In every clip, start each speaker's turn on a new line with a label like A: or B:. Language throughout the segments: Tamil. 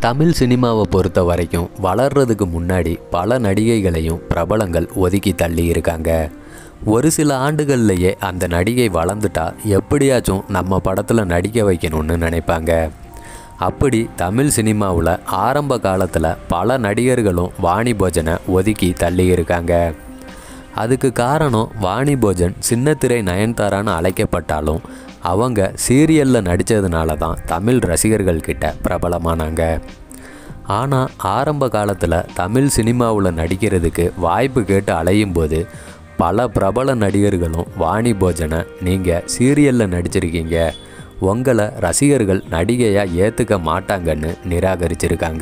A: தமிழ் சினிமாவை பொறுத்த வரைக்கும் வளர்றதுக்கு முன்னாடி பல நடிகைகளையும் பிரபலங்கள் ஒதுக்கி தள்ளி இருக்காங்க ஒரு சில ஆண்டுகள்லையே அந்த நடிகை வளர்ந்துட்டா எப்படியாச்சும் நம்ம படத்தில் நடிக்க வைக்கணும்னு நினைப்பாங்க அப்படி தமிழ் சினிமாவில் ஆரம்ப காலத்தில் பல நடிகர்களும் வாணி போஜனை ஒதுக்கி தள்ளி இருக்காங்க அதுக்கு காரணம் வாணி போஜன் சின்னத்திரை நயன்தாரான்னு அழைக்கப்பட்டாலும் அவங்க சீரியலில் நடித்ததுனால தான் தமிழ் ரசிகர்கள் கிட்ட பிரபலமானாங்க ஆனால் ஆரம்ப காலத்தில் தமிழ் சினிமாவில் நடிக்கிறதுக்கு வாய்ப்பு கேட்டு அலையும் போது பல பிரபல நடிகர்களும் வாணி போஜனை நீங்கள் சீரியலில் நடிச்சிருக்கீங்க உங்களை ரசிகர்கள் நடிகையாக ஏற்றுக்க மாட்டாங்கன்னு நிராகரிச்சிருக்காங்க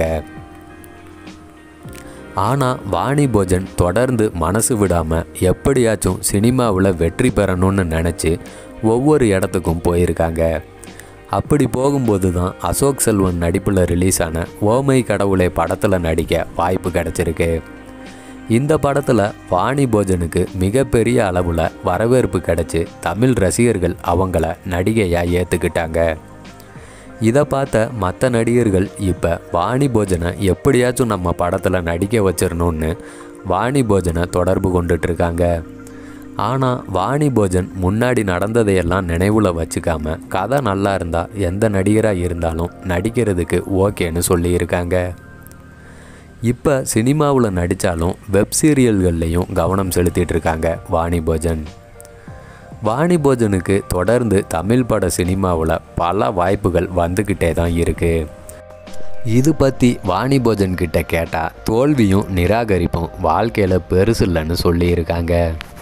A: ஆனால் வாணி போஜன் தொடர்ந்து மனசு விடாமல் எப்படியாச்சும் சினிமாவில் வெற்றி பெறணும்னு நினச்சி ஒவ்வொரு இடத்துக்கும் போயிருக்காங்க அப்படி போகும்போது தான் அசோக் செல்வன் நடிப்பில் ரிலீஸ் ஆன ஓமை கடவுளை படத்தில் நடிக்க வாய்ப்பு கிடச்சிருக்கு இந்த படத்தில் வாணி போஜனுக்கு மிகப்பெரிய அளவில் வரவேற்பு கிடச்சி தமிழ் ரசிகர்கள் அவங்கள நடிகையாக ஏற்றுக்கிட்டாங்க இதை பார்த்த மற்ற நடிகர்கள் இப்போ வாணி போஜனை எப்படியாச்சும் நம்ம படத்தில் நடிக்க வச்சிடணும்னு வாணி போஜனை தொடர்பு கொண்டுட்ருக்காங்க ஆனால் வாணி போஜன் முன்னாடி நடந்ததையெல்லாம் நினைவில் வச்சுக்காம கதை நல்லா இருந்தால் எந்த நடிகராக இருந்தாலும் நடிக்கிறதுக்கு ஓகேன்னு சொல்லியிருக்காங்க இப்போ சினிமாவில் நடித்தாலும் வெப் சீரியல்கள்லையும் கவனம் செலுத்திட்டு இருக்காங்க வாணி போஜன் வாணி போஜனுக்கு தொடர்ந்து தமிழ் பட சினிமாவில் பல வாய்ப்புகள் வந்துக்கிட்டே தான் இருக்குது இது பற்றி வாணி போஜன் கிட்ட கேட்டால் தோல்வியும் நிராகரிப்பும் வாழ்க்கையில் பெருசு இல்லைன்னு சொல்லியிருக்காங்க